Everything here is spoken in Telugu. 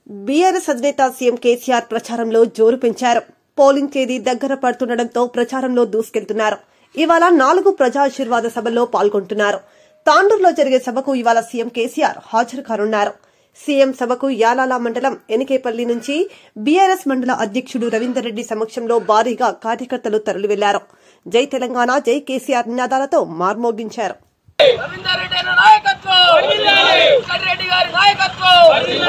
బీఆర్ఎస్ అధినేత సీఎం కేసీఆర్ ప్రచారంలో జోరు పెంచారు పోలింగ్ తేదీ దగ్గర పడుతుండటంతో ప్రచారంలో దూసుకెళ్తున్నారు ఇవాళ నాలుగు ప్రజాశీర్వాద సభల్లో పాల్గొంటున్నారు తాండూరులో జరిగే సభకు ఇవాళ సీఎం కేసీఆర్ హాజరు కానున్నారు సీఎం సభకు యాలాల మండలం ఎనికేపల్లి నుంచి బీఆర్ఎస్ మండల అధ్యక్షుడు రవీందర్ రెడ్డి సమక్షంలో భారీగా కార్యకర్తలు తరలి వెళ్లారు జై తెలంగాణ జై కేసీఆర్ నినాదాలతో మార్మోగించారు రవీందర్ రెడ్డి అన్న నాయకత్వం రెడ్డి గారి నాయకత్వం